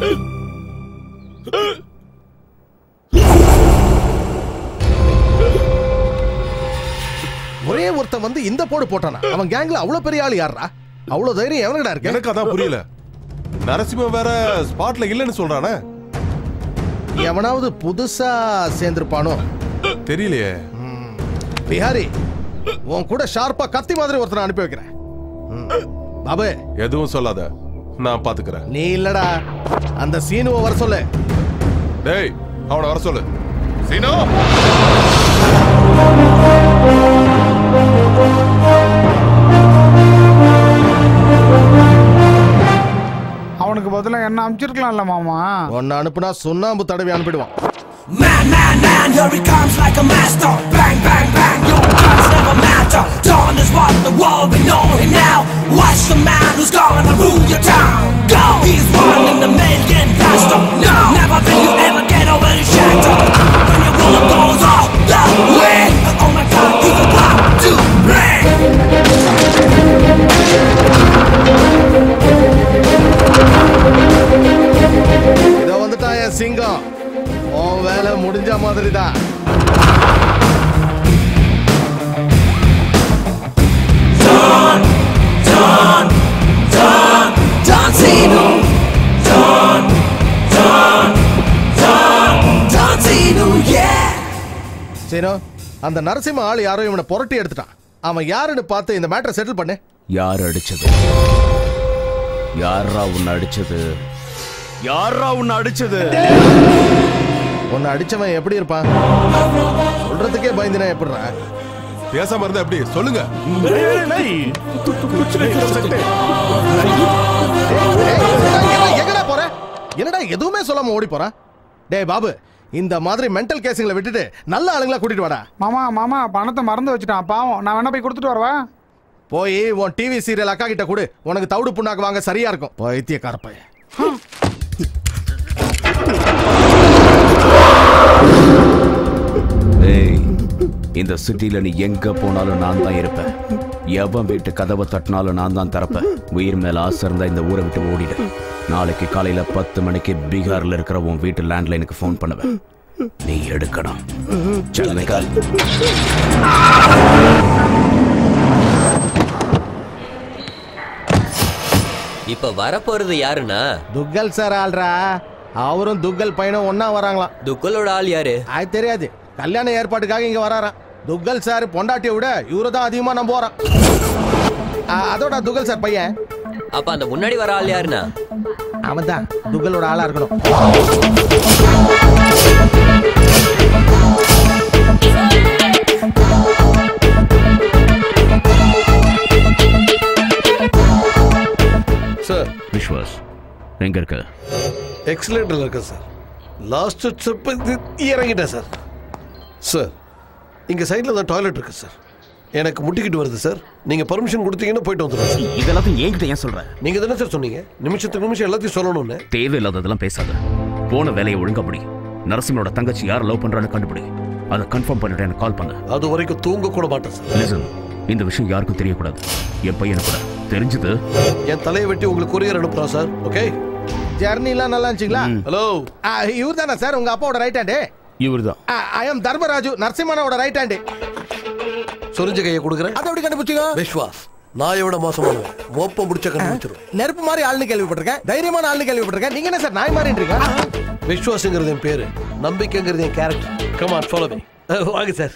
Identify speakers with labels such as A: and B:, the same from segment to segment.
A: ஒரே ஒருத்தன் வந்து இந்த போடு போட்டானா அவன் கேங்ல அவ்வளவு பெரிய ஆள் யாரா அவ்வளவு தைரியம் எவனுக்குடா இருக்கு
B: எனக்கு அதான் புரியல நரசிம்மன் வேற ஸ்பாட்ல இல்லைன்னு சொல்றானே
A: எவனாவது புதுசா சேர்ந்திருப்பானோ
B: தெரியலையே
A: பிஹாரி உன் கூட ஷார்ப்பா கத்தி மாதிரி ஒருத்தனை அனுப்பி வைக்கிறேன் ம். பாபு
B: எதுவும் சொல்லாத நான் பாத்துக்கிறேன்
A: நீ இல்லடா அந்த சீனுவை வர சொல்லு
B: டேய் அவனை வர சொல்லு சீனோ
C: அவனுக்கு பதிலா என்ன அனுப்பிச்சிருக்கலாம்ல மாமா
A: உன்னை அனுப்புனா சுண்ணாம்பு தடவி அனுப்பிடுவான்
D: Man, man, man, here he comes like a master. Bang, bang, bang, your guns never matter. Dawn is what the world we know him now. Watch the man who's gonna rule your town. Go! He's one in a million blaster. No! Never will you ever get over his shadow. When your bullet goes off the way. Oh my god, he's about to break.
A: இதோ வந்துட்டான் என் சிங்கம் உன் வேலை முடிஞ்ச மாதிரி தான்
D: John, John, John, John Cena. John, John, John, John Cena, yeah.
A: சீனோ அந்த நரசிம்ம ஆள் யாரோ இவனை புரட்டி எடுத்துட்டான் அவன் யாருன்னு பார்த்து இந்த மேட்டரை செட்டில் பண்ணு
E: யார் அடிச்சது யாரா உன்னை அடிச்சது யாரா உன்னை அடிச்சது
A: உன்னை அடிச்சவன் எப்படி இருப்பான் சொல்றதுக்கே பயந்துனா எப்படிடா
B: பேசாம இருந்தா எப்படி சொல்லுங்க
A: ஏய், எங்கடா போற என்னடா எதுவுமே சொல்லாம ஓடி போறான் டேய் பாபு இந்த மாதிரி மென்டல் கேசிங்களை விட்டுட்டு நல்ல ஆளுங்களா கூட்டிட்டு வாடா
C: மாமா மாமா பணத்தை மறந்து வச்சுட்டான் பாவம் நான் வேணா போய் கொடுத்துட்டு வரவா
A: போய் உன் டிவி சீரியல் அக்கா கிட்ட கொடு உனக்கு தவிடு புண்ணாக்கு வாங்க சரியா இருக்கும் பைத்தியக்கார பையன்
E: ஏய் இந்த சிட்டில நீ எங்க போனாலும் நான் தான் இருப்பேன் எவன் வீட்டு கதவை தட்டினாலும் நான் தான் திறப்பேன் உயிர் மேல ஆசை இருந்தா இந்த ஊரை விட்டு ஓடிடு நாளைக்கு காலையில பத்து மணிக்கு பீகார்ல இருக்கிற உன் வீட்டு லேண்ட்லைனுக்கு ஃபோன் பண்ணுவேன் நீ எடுக்கணும் சென்னைக்கால்
F: இப்ப வரப்போறது யாருன்னா
A: துக்கல் சார் ஆள்றா அவரும் துக்கல் பையனும் ஒண்ணா வராங்களாம்
F: துக்கலோட ஆள் யாரு
A: அது தெரியாது கல்யாண ஏற்பாட்டுக்காக இங்க வராராம் துக்கல் சார் பொண்டாட்டியை விட இவரை தான் அதிகமா நம்புவாராம் ஆ, அதோட துக்கல் சார் பையன்
F: அப்ப அந்த முன்னாடி வர ஆள் யாருன்னா
A: அவன் தான் துக்கலோட ஆளா இருக்கணும்
G: சார்
E: விஸ்வாஸ் எங்க இருக்க
G: எக்ஸலேட்டரில் இருக்கேன் சார் லாஸ்ட் ஸ்டெப் இறங்கிட்டேன் சார் சார் இங்கே சைடில் தான் டாய்லெட் இருக்கு சார் எனக்கு முட்டிக்கிட்டு வருது சார் நீங்கள் பர்மிஷன் கொடுத்தீங்கன்னா போயிட்டு வந்துடுவேன் சார்
E: இதெல்லாத்தையும் என்கிட்ட ஏன் சொல்ற
G: நீங்கள் தானே சார் சொன்னீங்க நிமிஷத்துக்கு நிமிஷம் எல்லாத்தையும் சொல்லணும்னு
E: தேவையில்லாததெல்லாம் பேசாத போன வேலையை ஒழுங்கா முடி நரசிம்மனோட தங்கச்சி யாரை லவ் பண்றான்னு கண்டுபிடி அதை கன்ஃபார்ம் பண்ணிட்டு எனக்கு கால் பண்ணு
G: அது வரைக்கும் தூங்க கூட மாட்டேன் சார்
E: லிசன் இந்த விஷயம் யாருக்கும் தெரியக்கூடாது என் பையனை கூட தெரிஞ்சது
G: என் தலையை வெட்டி உங்களுக்கு கொரியர் அனுப்புகிறேன் சார் ஓகே
A: ஜெர்னிலாம் நல்லா இருந்துச்சுங்களா
G: ஹலோ
A: இவர் தானே சார் உங்க அப்பாவோட ரைட் ஹேண்டு
H: இவர் தான்
A: ஐ எம் தர்மராஜு நரசிம்மனோட ரைட் ஹேண்டு
G: சொரிஞ்ச கையை கொடுக்குறேன்
A: அதை எப்படி கண்டுபிடிச்சிங்க
G: விஸ்வாஸ் நாயோட மோசமானவன் மோப்பம் முடிச்ச கண்டுபிடிச்சிரும்
A: நெருப்பு மாதிரி ஆள்னு கேள்விப்பட்டிருக்கேன் தைரியமான ஆள்னு கேள்விப்பட்டிருக்கேன் நீங்க என்ன சார் நாய் மாதிரி இருக்கீங்க
G: விஸ்வாசங்கிறது என் பேரு நம்பிக்கைங்கிறது என் கேரக்டர் கமான் ஃபாலோ மீ வாங்க சார்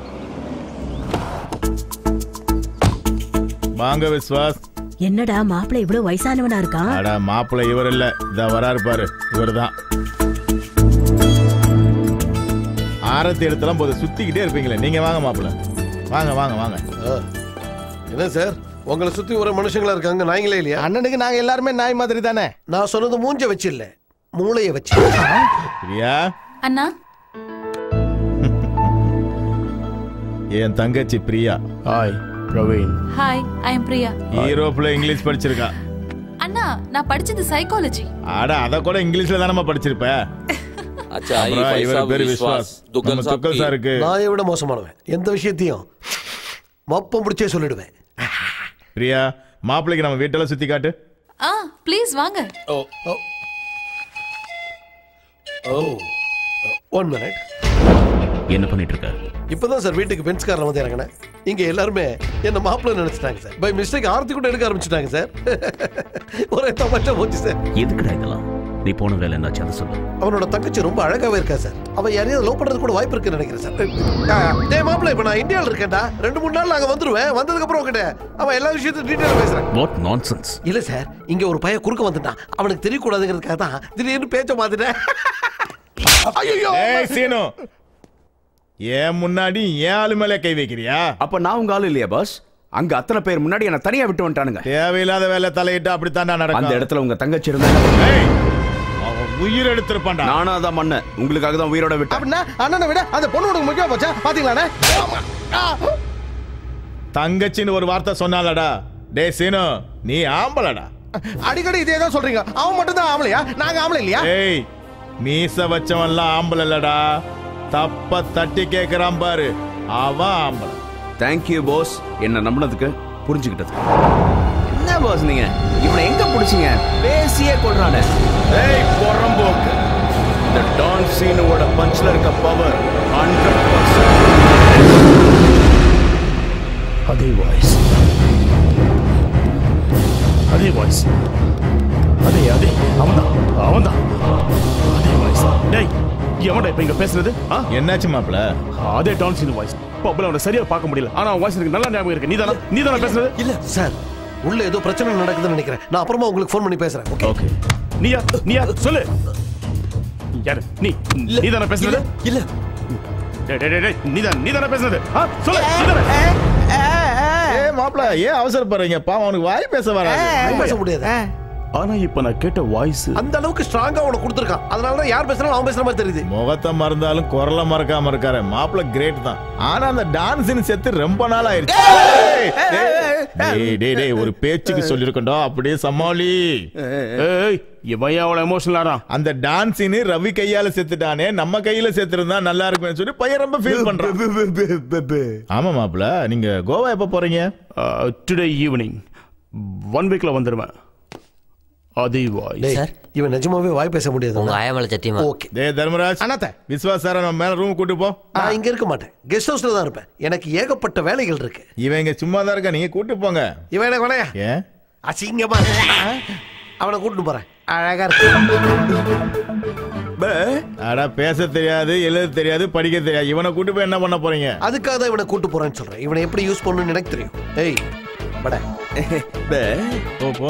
H: வாங்க விஸ்வாஸ்
I: என்னடா மாப்பிள்ளை இவ்வளவு வயசானவனா இருக்கான்
H: அட மாப்பிள்ளை இவர் இல்ல இதா வராரு பாரு இவர் தான் ஆரத்தி எடுத்தெல்லாம் போது சுத்திக்கிட்டே இருப்பீங்களே நீங்க வாங்க மாப்பிள்ளை வாங்க வாங்க வாங்க
G: என்ன சார் உங்களை சுத்தி ஒரு மனுஷங்களா இருக்காங்க நாய்ங்களே இல்லையா
A: அண்ணனுக்கு நாங்க எல்லாருமே நாய் மாதிரி தானே
G: நான் சொன்னது மூஞ்ச வச்சு இல்ல மூளைய வச்சு
H: பிரியா
J: அண்ணா
H: என் தங்கச்சி Priya
K: hi Praveen
J: hi I am Priya
H: ஈரோப்ல இங்கிலீஷ் படிச்சிருக்கா
J: அண்ணா நான் படிச்சது சைக்காலஜி
H: அட அத கூட இங்கிலீஷ்ல தானே படிச்சிருப்ப
L: अच्छा
H: அப்புறம்
L: ये
H: இவர்
L: पैसा
H: பேரு
L: विश्वास
H: விஸ்வாஸ்
L: दुकान
H: நம்ம
L: साहब
H: துக்கல்
L: की
H: சாருக்கு
G: நாயை விட மோசமானவன் எந்த விஷயத்தையும் மப்பம் பிடிச்சே சொல்லிடுவேன்
H: பிரியா மாப்பிள்ளைக்கு நம்ம வீட்டெல்லாம் சுத்தி காட்டு
J: ஆ ப்ளீஸ் வாங்க
G: ஒன் மினிட்
E: என்ன பண்ணிட்டு இருக்க
G: இப்பதான் சார் வீட்டுக்கு பென்ஸ் கார்ல வந்து இறங்கினேன் இங்க எல்லாருமே என்ன மாப்பிள்ள நினைச்சிட்டாங்க சார் பை மிஸ்டேக் ஆர்த்தி கூட எடுக்க ஆரம்பிச்சிட்டாங்க சார் ஒரே தமாஷா போச்சு சார்
E: எதுக்குடா இதெல்லாம் நீ போன வேலை என்னாச்சு அதை சொல்லு
G: அவனோட தங்கச்சி ரொம்ப அழகாவே இருக்கா சார் அவ யாரையாவது லவ் பண்றது கூட வாய்ப்பு இருக்குன்னு நினைக்கிறேன் சார் டே மாப்பிள்ள இப்ப நான் இந்தியாவில் இருக்கேன்டா ரெண்டு மூணு நாள் அங்க வந்துருவேன் வந்ததுக்கு அப்புறம் உங்ககிட்ட அவன் எல்லா விஷயத்தையும் டீட்டெயில் பேசுறேன்
E: வாட் நான்சென்ஸ்
G: இல்ல சார் இங்க ஒரு பையன் குறுக்க வந்துட்டான் அவனுக்கு தெரியக்கூடாதுங்கிறதுக்காக தான் திடீர்னு பேச்ச மாத்திட்டேன் ஐயோ
H: ஏய் சீனு ஏன் முன்னாடி ஏன் ஆளு மேல கை வைக்கிறியா
E: அப்ப நான் உங்க ஆளு இல்லையா பாஸ் அங்க அத்தனை பேர் முன்னாடி என்ன தனியா விட்டு வந்துட்டானுங்க
H: தேவையில்லாத வேலை தலையிட்டு அப்படித்தான் நடக்கும்
E: அந்த இடத்துல உங்க தங்கச்சி இருந்தா
H: ஏய், அவன் உயிர் எடுத்திருப்பான்டா
E: நானும் அதான் மண்ணேன் உங்களுக்காக தான் உயிரோட விட்டேன்
A: அப்படின்னா அண்ணனை விட அந்த பொண்ணு உனக்கு முக்கியம் போச்சா பாத்தீங்களாண்ணே
H: தங்கச்சின்னு ஒரு வார்த்தை சொன்னாலடா டேய் சீனு நீ ஆம்பளடா
A: அடிக்கடி இதே தான் சொல்றீங்க அவன் மட்டும் தான் ஆம்பளையா நாங்க ஆம்பளை இல்லையா
H: ஏய் மீச வச்சவன்லாம் ஆம்பளை இல்லடா தப்ப தட்டி கேக்குறான் பாரு அவன் ஆம்பளை
E: தேங்க்யூ பாஸ் என்ன நம்பினதுக்கு புரிஞ்சுக்கிட்டதுக்கு என்ன பாஸ் நீங்க இவனை எங்க புடிச்சீங்க பேசியே கொள்றானே ஏய் பொறம்போக்கு இந்த டான் சீனுவோட பஞ்ச்ல இருக்க பவர் ஹண்ட்ரட்
K: அதே வாய்ஸ் அதே வாய்ஸ் அதே அதே அவன்தான் அவன்தான் அதே வாய்ஸ் டேய் எவன்டா இப்ப இங்க பேசுறது ஆ?
H: என்னாச்சு மாப்ள
K: அதே டான் சீன் வாய்ஸ் பப்ல அவனை சரியா பார்க்க முடியல ஆனா அவன் வாய்ஸ் எனக்கு நல்லா ஞாபகம் இருக்கு நீதானா நீதானா பேசுறது
G: இல்ல சார் உள்ள ஏதோ பிரச்சனை நடக்குதுன்னு நினைக்கிறேன் நான் அப்புறமா உங்களுக்கு ஃபோன் பண்ணி பேசுறேன் ஓகே
E: ஓகே
K: நீயா நீயா சொல்லு யாரு நீ நீதானா பேசுறது
G: இல்ல
K: டேய் டேய், டேய் டேய் நீதான் நீதானா பேசுறது ஆ சொல்லு நீதானே
H: ஏ மாப்ள ஏன் அவசரப்படுறீங்க பாவம் அவனுக்கு வாய் பேச வராது
G: பேச முடியாது
K: ஆனா இப்ப நான் கேட்ட வாய்ஸ்
G: அந்த அளவுக்கு ஸ்ட்ராங்கா உனக்கு கொடுத்துருக்கான் அதனால தான் யார் பேசுறாலும் அவன் பேசுற மாதிரி தெரியுது
H: முகத்தை மறந்தாலும் குரலை மறக்காம இருக்காரு மாப்பிள கிரேட் தான் ஆனா அந்த டான்ஸின் செத்து ரொம்ப நாள் ஆயிருச்சு டேய், டேய் டேய் ஒரு பேச்சுக்கு சொல்லிருக்கோண்டா அப்படியே சமாளி
K: ஏய் இவன் ஏன் அவ்வளவு எமோஷனல் ஆறான்
H: அந்த டான்ஸின் ரவி கையால செத்துட்டானே நம்ம கையில செத்துருந்தா நல்லா இருக்கும்னு சொல்லி பையன் ரொம்ப ஃபீல் பண்றான் ஆமா மாப்பிள நீங்க கோவா எப்ப போறீங்க
K: டுடே ஈவினிங் ஒன் வீக்ல வந்துடுவேன் அதே வாய்ஸ்
G: டேய், இவன் நிஜமாவே வாய் பேச முடியாது
F: உங்க ஆயமலை சத்தியமா
G: ஓகே
H: டேய் தர்மராஜ்
A: அண்ணாத்த
H: விஸ்வாஸ் சார நம்ம மேல ரூம் கூட்டு போ
G: நான் இங்க இருக்க மாட்டேன் கெஸ்ட் ஹவுஸ்ல தான் இருப்பேன் எனக்கு ஏகப்பட்ட வேலைகள் இருக்கு
H: இவன் இங்க சும்மா தான் இருக்கா நீங்க கூட்டு போங்க
G: இவன் எனக்கு வேலையா
H: ஏன்
G: அசிங்கமா இருக்கு. அவனை கூட்டிட்டு போறேன் அழகா இருக்கு
H: அடா பேச தெரியாது எழுத தெரியாது படிக்க தெரியாது இவனை கூட்டு போய் என்ன பண்ண போறீங்க
G: அதுக்காக தான் இவனை கூட்டு போறேன்னு சொல்றேன் இவனை எப்படி யூஸ் பண்ணணும்னு எனக்கு தெரியும் ஏய் பட
H: போ போ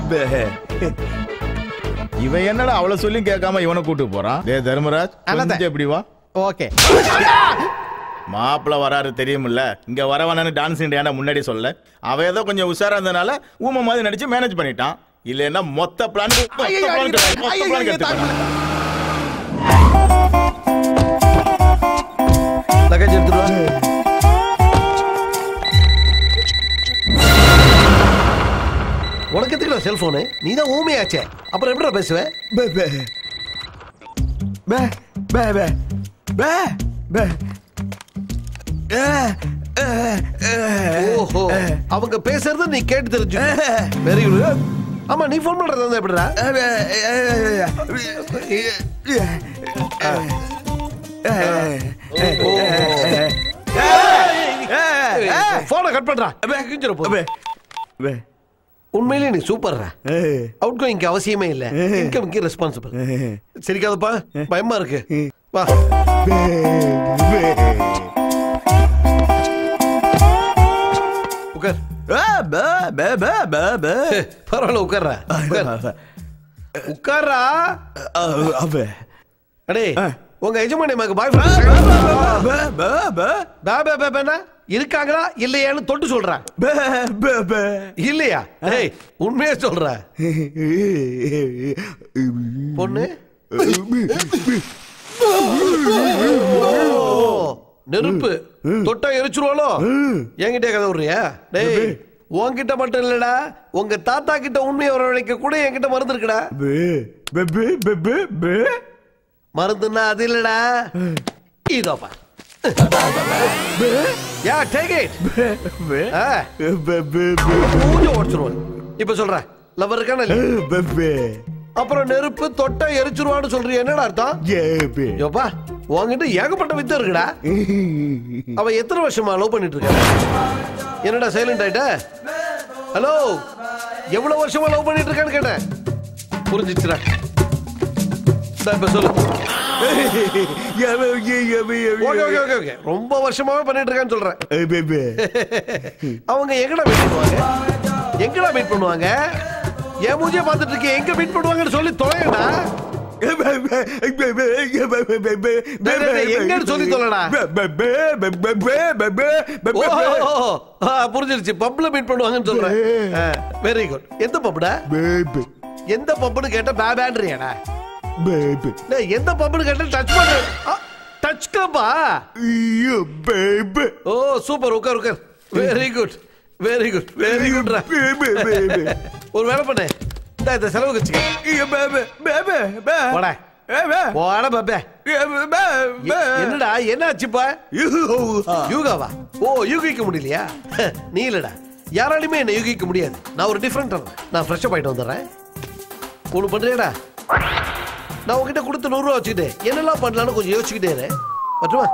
H: இவன் என்னடா அவளை சொல்லி கேட்காம இவனை கூட்டு போறான் டே தர்மராஜ்
A: அண்ணாத்த.
H: கொஞ்சம் இப்படி வா
A: ஓகே
H: மாப்பிள்ள வராரு தெரியுமில்ல இங்க வரவனு டான்ஸ் இண்டியானா முன்னாடி சொல்ல அவன் ஏதோ கொஞ்சம் உஷாரா இருந்தனால ஊமை மாதிரி நடிச்சு மேனேஜ் பண்ணிட்டான் இல்லைன்னா மொத்த பிளான்
A: ஐயோ, ஐயோ, ஐயோ, ஐயோ, தாக்கு.
G: லக்கேஜ் எடுத்துட்டு வா உனக்கு எதுக்குடா செல்போனு நீ தான் ஊமையாச்சே அப்புறம் எப்படிடா பேசுவ ஓஹோ அவங்க பேசுறத நீ கேட்டு தெரிஞ்சு வெரி குட் ஆமா நீ ஃபோன் பண்றது வந்து எப்படிடா போனை கட் பண்றா கிஞ்சிர போ உண்மையிலேயே நீ சூப்பர்ரா அவுட் கோயிங்க்கு அவசியமே இல்ல இன்கம்க்கு ரெஸ்பான்சிபிள் சரிக்காதப்பா பயமா இருக்கு வா உட்கார் பரவாயில்ல உட்கார்றா உட்கார். உட்கார்றா அடே உங்க எஜமானி மக பாய் ஃப்ரெண்ட் இருக்காங்களா இல்லையான்னு தொட்டு சொல்றேன் இல்லையா ஏய் உண்மையா சொல்ற பொண்ணு ஓ, நெருப்பு தொட்டா எரிச்சிருவாளோ என்கிட்ட கதை விடுறியா டேய் உன்கிட்ட மட்டும் இல்லடா உங்க தாத்தா கிட்ட உண்மையை வரவழைக்க கூட என்கிட்ட மருந்து இருக்குடா மருந்துன்னா அது இல்லடா இதோப்பா யா டேக் இட் மூஞ்ச உடச்சிருவான் இப்ப சொல்ற லவர் இருக்கான அப்புறம் நெருப்பு தொட்டா எரிச்சிருவான்னு சொல்றிய என்னடா அர்த்தம் யோப்பா உன்கிட்ட ஏகப்பட்ட வித்த இருக்குடா அவ எத்தனை வருஷமா லவ் பண்ணிட்டு இருக்க என்னடா சைலண்ட் ஆயிட்ட ஹலோ எவ்வளவு வருஷமா லவ் பண்ணிட்டு இருக்கான்னு கேட்டேன் புரிஞ்சிச்சுடா இந்தா இப்ப சொல்லு ஓகே ஓகே ஓகே ஓகே ரொம்ப வருஷமாவே பண்ணிட்டு இருக்கான்னு சொல்றேன் அவங்க எங்கடா மீட் பண்ணுவாங்க எங்கடா மீட் பண்ணுவாங்க என் மூஞ்சிய பார்த்துட்டு இருக்கேன் எங்க மீட் பண்ணுவாங்கன்னு சொல்லி தொலைங்கடா டேய், டேய், டேய், எங்கன்னு சொல்லி தொலைடா ஓஹோ, ஆ, புரிஞ்சிருச்சு பப்ல மீட் பண்ணுவாங்கன்னு சொல்றேன் வெரி குட் எந்த பப்டா எந்த பப்னு கேட்டா பேபேன்றியாடா டேய், எந்த பப்னு கேட்டா டச் பண்ணு டச் கிளப்பா ஓ சூப்பர் உட்கார் உட்கார் very good very good very good ஒரு வேலை பண்ணு இந்த இந்த செலவுக்கு வச்சுக்க போடா போடா பாப்பே என்னடா என்ன ஆச்சுப்பா யூகாவா ஓ யூகிக்க முடியலையா நீ இல்லடா யாராலையுமே என்ன யூகிக்க முடியாது நான் ஒரு டிஃப்ரெண்ட் நான் ஃப்ரெஷ் அப் ஆயிட்டு வந்துடுறேன் ஒன்று பண்றியடா நான் உங்ககிட்ட கொடுத்த நூறு ரூபா வச்சுக்கிட்டு என்னெல்லாம் பண்ணலாம்னு கொஞ்சம் யோசிச்சுக்கிட்டே இரு பட்டுமா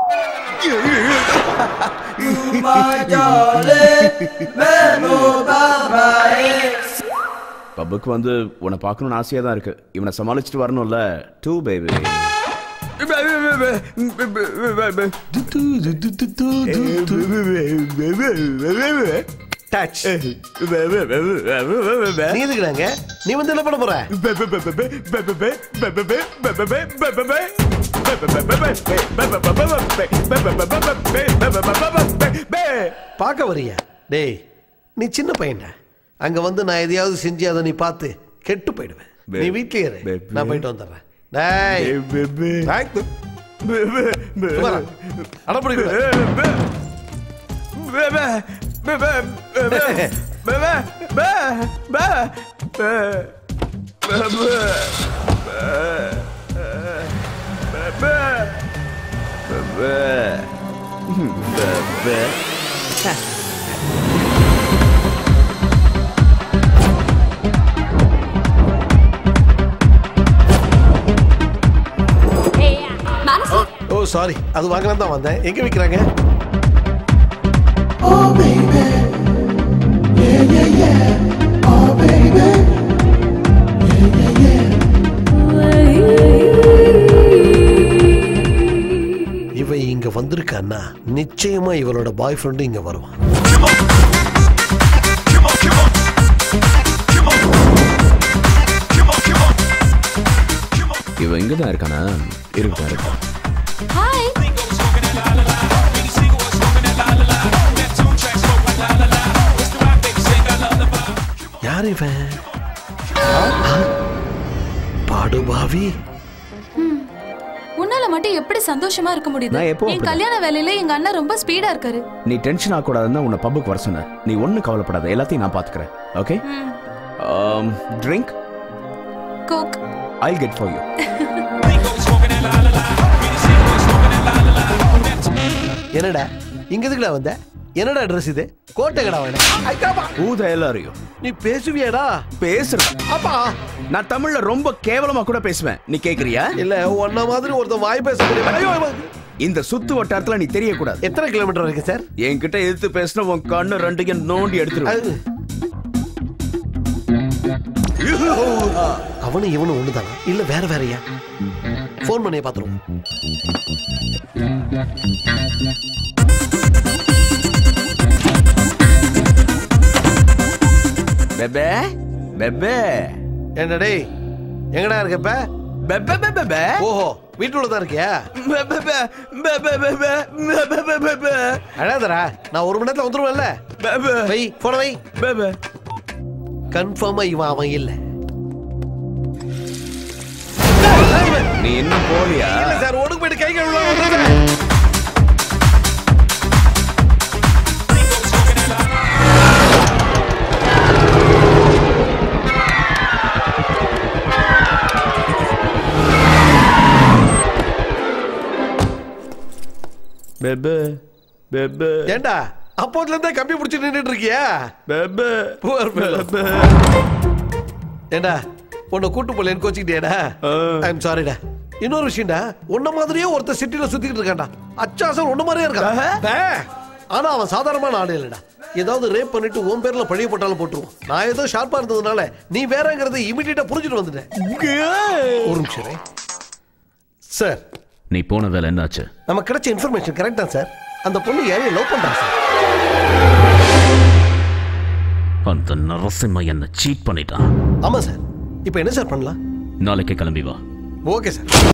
E: பப்புக்கு வந்து உன்னை பார்க்கணும்னு ஆசையா தான் இருக்கு இவனை சமாளிச்சுட்டு வரணும்ல டூ பேபி
G: டச் நீ எதுக்குறாங்க நீ வந்து என்ன பண்ண போற பார்க்க வரியா டேய் நீ சின்ன பையன்டா அங்க வந்து நான் எதையாவது செஞ்சு அதை நீ பார்த்து கெட்டு போயிடுவேன் நீ வீட்லயே இரு நான் போயிட்டு வந்துடுறேன் டேய் சும்மா இரு. அடப்பிடிக்க ஓ சாரி அது வாங்கலாம் தான் வந்தேன் எங்க விற்கிறாங்க இவ இங்க வந்திருக்கான்னா நிச்சயமா இவளோட பாய் ஃப்ரெண்டு இங்க வருவான்
E: இவன் இங்க தான் இருக்கானா இருக்கா இருக்கா
J: ஹாய்
G: யார் இவன் ஆ? பாடுபாவி
J: உன்னால மட்டும் எப்படி சந்தோஷமா இருக்க முடியுது
E: நான் எப்பவும்
J: என்
E: அப்படிதான்.
J: கல்யாண வேலையில எங்க அண்ணன் ரொம்ப ஸ்பீடா இருக்காரு
E: நீ டென்ஷன் ஆகக்கூடாதுன்னு உன்னை பப்புக்கு வர சொன்னேன் நீ ஒன்றும் கவலைப்படாத எல்லாத்தையும் நான் பார்த்துக்கிறேன் okay drink
J: coke
E: I get for you
G: என்னடா இங்க எதுக்குடா வந்த என்னடா ட்ரெஸ் இது கோட்டை கடா வேணும்
E: ஊ த எல்லாரையும்
G: நீ பேசுவியாடா
E: பேசுறேன்
G: அப்பா
E: நான் தமிழ்ல ரொம்ப கேவலமா கூட பேசுவேன் நீ கேக்குறியா
G: இல்ல உன்ன மாதிரி ஒருத்தன் வாய் பேச முடியும் ஐயோ, ஐயோ.
E: இந்த சுத்து வட்டாரத்துல நீ தெரியக்கூடாது
G: எத்தனை கிலோமீட்டர் வரைக்கும் சார்
E: என்கிட்ட எதிர்த்து பேசின உன் கண்ணு ரெண்டையும் நோண்டி எடுத்துருவேன்
G: அவனும் இவனும் ஒண்ணுதானா இல்ல வேற வேறயா ஃபோன் பண்ணியே பாத்துருவோம்
E: பெபே பெபே
G: என்ன டேய் எங்கடா இருக்க இப்ப
E: பெபே பெபே
G: ஓஹோ வீட்டுல தான் இருக்கியா அழாதரா நான் ஒரு மணி நேரத்துல வந்துருவேன்ல வை போன வை கன்ஃபார்மா இவன் அவன் இல்ல
E: நீ இன்னும் போலியா
G: இல்ல சார் ஒடுக்கு போயிட்டு கை கழுவலாம்
E: பெபே பெபே
G: ஏண்டா அப்போதுல இருந்தே கம்பி பிடிச்சி நின்னுட்டு இருக்கியா
E: பெபே
G: புவர் ஏண்டா உன்னை கூட்டு போலேன்னு கோச்சிக்கிட்டியாடா ஐ எம் சாரிடா இன்னொரு விஷயம்டா உன்ன மாதிரியே ஒருத்தர் சிட்டில சுத்திக்கிட்டு இருக்கான்டா அச்சாசல் உன்ன மாதிரியே இருக்கான் பே. ஆனா அவன் சாதாரணமான ஆளு இல்லடா ஏதாவது ரேப் பண்ணிட்டு உன் பேர்ல பழிய போட்டாலும் போட்டுருவோம் நான் ஏதோ ஷார்ப்பா இருந்ததுனால நீ வேறங்கிறத இமிடியேட்டா புரிஞ்சுட்டு வந்துட்டேன் ஒரு நிமிஷம் இரு. சார்
E: நீ போன வேலை என்னாச்சு
G: நமக்கு கிடைச்ச இன்ஃபர்மேஷன் கரெக்ட் தான் சார் அந்த பொண்ணு யாரையும் லவ் பண்றா சார்
E: அந்த நரசிம்ம என்ன சீட் பண்ணிட்டான்
G: ஆமா சார் இப்போ என்ன சார் பண்ணலாம்
E: நாளைக்கு கிளம்பி வா
G: ஓகே சார்